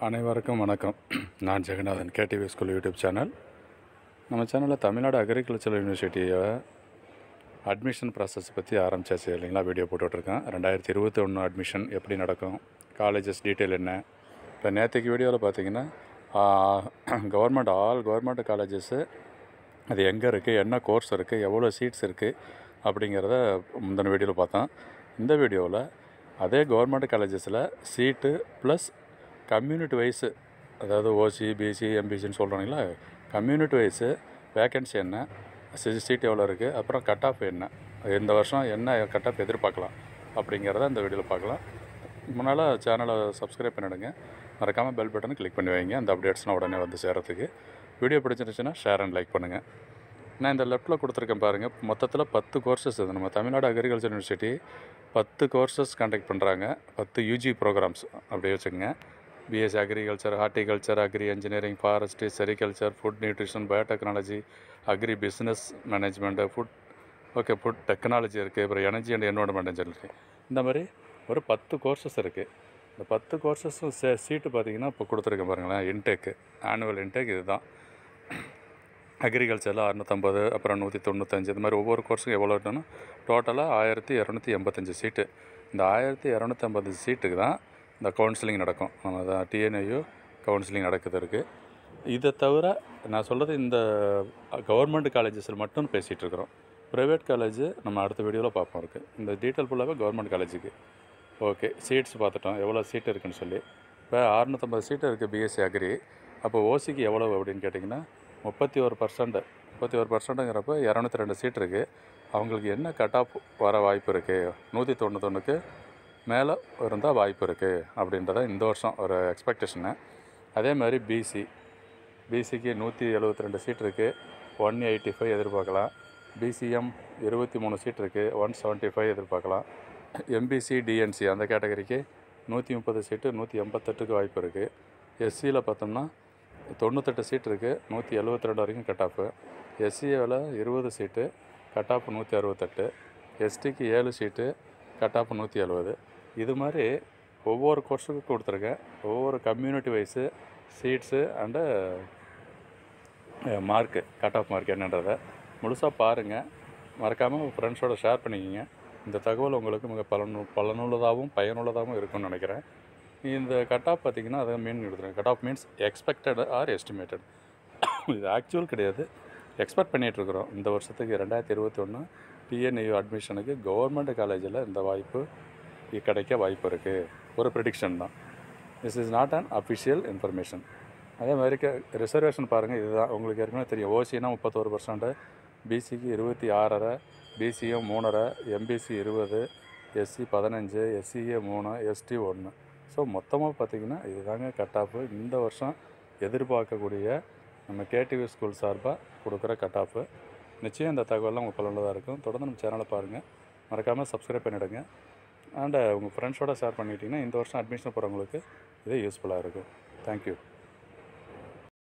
அனைவருக்கும் வணக்கம் நான் Jeganathan KTV school YouTube channel நம்ம சேனலில் தமிழ்நாடு அக்ரிகல்ச்சரல் யூனிவர்சிட்டியை அட்மிஷன் ப்ராசஸ் பற்றி ஆரம்பிச்சாச்சு இல்லைங்களா வீடியோ போட்டுட்ருக்கேன் ரெண்டாயிரத்தி இருபத்தி ஒன்று அட்மிஷன் எப்படி நடக்கும் காலேஜஸ் டீட்டெயில் என்ன இப்போ நேற்றுக்கு வீடியோவில் பார்த்தீங்கன்னா கவர்மெண்ட் ஆல் கவர்மெண்ட் காலேஜஸ்ஸு அது எங்கே இருக்குது என்ன கோர்ஸ் இருக்குது எவ்வளோ சீட்ஸ் இருக்குது அப்படிங்கிறத முந்தின வீடியோவில் பார்த்தோம் இந்த வீடியோவில் அதே கவர்மெண்ட் காலேஜஸில் சீட்டு ப்ளஸ் கம்யூனிட்டி வைஸு அதாவது ஓசி பிசி எம்பிசின்னு சொல்கிறாங்களா கம்யூனிட்டி வைஸு வேக்கன்சி என்ன சீட் எவ்வளோ இருக்குது அப்புறம் கட் ஆஃப் என்ன இந்த வருஷம் என்ன கட் ஆஃப் எதிர்பார்க்கலாம் அப்படிங்கிறத இந்த வீடியோவில் பார்க்கலாம் முன்னால் சேனலை சப்ஸ்கிரைப் பண்ணிவிடுங்க மறக்காமல் பெல் பட்டனை கிளிக் பண்ணி வைங்க அந்த அப்டேட்ஸ்லாம் உடனே வந்து சேரத்துக்கு வீடியோ பிடிச்சிருந்துச்சுன்னா ஷேர் அண்ட் லைக் பண்ணுங்கள் நான் இந்த லெஃப்ட்டில் கொடுத்துருக்கேன் பாருங்கள் மொத்தத்தில் பத்து கோர்சஸ் இது நம்ம தமிழ்நாடு அக்ரிகல்ச்சர் யூனிவர்சிட்டி பத்து கோர்சஸ் கண்டக்ட் பண்ணுறாங்க பத்து யூஜி ப்ரோக்ராம்ஸ் அப்படியே வச்சுக்கோங்க BSc agriculture horticulture agri engineering forestry sericulture food nutrition biotechnology agri business management food okay food technology இருக்குது அப்புறம் எனர்ஜி அண்ட் என்வரன்மெண்ட் இருக்குது இந்த மாதிரி ஒரு பத்து கோர்சஸ் இருக்குது இந்த பத்து கோர்சஸும் சே சீட்டு பார்த்தீங்கன்னா இப்போ கொடுத்துருக்கேன் பாருங்களேன் இன்டேக்கு ஆனுவல் இன்டேக் இதுதான் அக்ரிகல்ச்சரில் அறுநூற்றம்பது அப்புறம் நூற்றி தொண்ணூத்தஞ்சு இது மாதிரி ஒவ்வொரு கோர்ஸுக்கும் எவ்வளோ இருக்குன்னா டோட்டலாக ஆயிரத்தி இரநூத்தி எண்பத்தஞ்சு சீட்டு இந்த ஆயிரத்தி இரநூத்தம்பது சீட்டுக்கு தான் இந்த கவுன்சிலிங் நடக்கும் நம்ம தான் டிஎன்ஐயு கவுன்சிலிங் நடக்குது இருக்குது இதை தவிர நான் சொல்கிறது இந்த கவர்மெண்ட் காலேஜஸில் மட்டும் பேசிகிட்டு இருக்கிறோம் ப்ரைவேட் காலேஜ் நம்ம அடுத்த வீடியோவில் பார்ப்போம் இருக்குது இந்த டீட்டெயில் ஃபுல்லாகவே கவர்மெண்ட் காலேஜுக்கு ஓகே சீட்ஸ் பார்த்துட்டோம் எவ்வளோ சீட் இருக்குன்னு சொல்லி இப்போ அறுநூற்றம்பது சீட்டு இருக்குது பிஎஸ்சி அக்ரி அப்போ ஓசிக்கு எவ்வளோ அப்படின்னு கேட்டிங்கன்னா முப்பத்தி ஒரு பர்சன்ட் முப்பத்தி ஒரு பர்சன்ட்டுங்கிறப்ப இரநூத்தி ரெண்டு சீட் இருக்குது அவங்களுக்கு என்ன கட் ஆஃப் வர வாய்ப்பு இருக்குது நூற்றி தொண்ணூத்தொன்றுக்கு மேலே இருந்தால் வாய்ப்பு இருக்குது அப்படின்றத இந்த வருஷம் ஒரு எக்ஸ்பெக்டேஷனு அதே மாதிரி பிசி பிசிக்கு நூற்றி எழுபத்தி ரெண்டு சீட் இருக்குது ஒன் எயிட்டி ஃபைவ் எதிர்பார்க்கலாம் பிசிஎம் இருபத்தி மூணு சீட் இருக்குது ஒன் செவன்ட்டி ஃபைவ் எதிர்பார்க்கலாம் எம்பிசி டிஎன்சி அந்த கேட்டகரிக்கு நூற்றி முப்பது சீட்டு நூற்றி எண்பத்தெட்டுக்கு வாய்ப்பு இருக்குது எஸ்சியில் பார்த்தோம்னா தொண்ணூத்தெட்டு சீட் இருக்குது நூற்றி எழுபத்தி ரெண்டு வரைக்கும் கட் ஆஃபு எஸ்சியில் இருபது சீட்டு கட் ஆஃப் நூற்றி அறுபத்தெட்டு எஸ்டிக்கு ஏழு சீட்டு கட் ஆஃப் நூற்றி எழுபது இது மாதிரி ஒவ்வொரு கோர்ஸுக்கும் கொடுத்துருக்கேன் ஒவ்வொரு community wise seats and mark cut off mark என்னன்றதை முழுசாக பாருங்கள் மறக்காமல் உங்கள் ஃப்ரெண்ட்ஸோட ஷேர் பண்ணிக்கிங்க இந்த தகவல் உங்களுக்கு மிக பலனு பலனுள்ளதாகவும் பயனுள்ளதாகவும் இருக்கும்னு நினைக்கிறேன் இந்த கட் ஆஃப் பார்த்தீங்கன்னா அதை மீன் கொடுத்துருங்க cut off means expected or estimated இது ஆக்சுவல் கிடையாது எக்ஸ்பெக்ட் பண்ணிகிட்ருக்குறோம் இந்த வருஷத்துக்கு ரெண்டாயிரத்தி இருபத்தி ஒன்று டிஎன்ஐயூ அட்மிஷனுக்கு கவர்மெண்ட் காலேஜில் இந்த வாய்ப்பு கிடைக்க வாய்ப்பு இருக்குது ஒரு ப்ரிடிக்ஷன் தான் this is not an official information அதே மாதிரி ரிசர்வேஷன் பாருங்கள் இதுதான் உங்களுக்கு ஏற்கனவே தெரியும் ஓசினா முப்பத்தோரு பர்சன்ட்டு பிசிக்கு இருபத்தி ஆறரை பிசிஎம் மூணரை எம்பிசி இருபது எஸ்சி பதினஞ்சு எஸ்சிஏ மூணு எஸ்டி ஒன்று ஸோ மொத்தமாக பார்த்திங்கன்னா இதுதாங்க கட் ஆஃபு இந்த வருஷம் எதிர்பார்க்கக்கூடிய நம்ம கேடிவி ஸ்கூல் சார்பாக கொடுக்குற கட் ஆஃபு நிச்சயம் இந்த தகவலாம் உங்கள் பலனுள்ளதாக இருக்கும் தொடர்ந்து நம்ம சேனலை பாருங்கள் மறக்காமல் சப்ஸ்கிரைப் பண்ணிவிடுங்க அண்டு உங்கள் ஃப்ரெண்ட்ஸோட ஷேர் பண்ணிட்டீங்கன்னா இந்த வருஷம் அட்மிஷன் போகிறவங்களுக்கு இது யூஸ்ஃபுல்லாக இருக்கும் தேங்க்யூ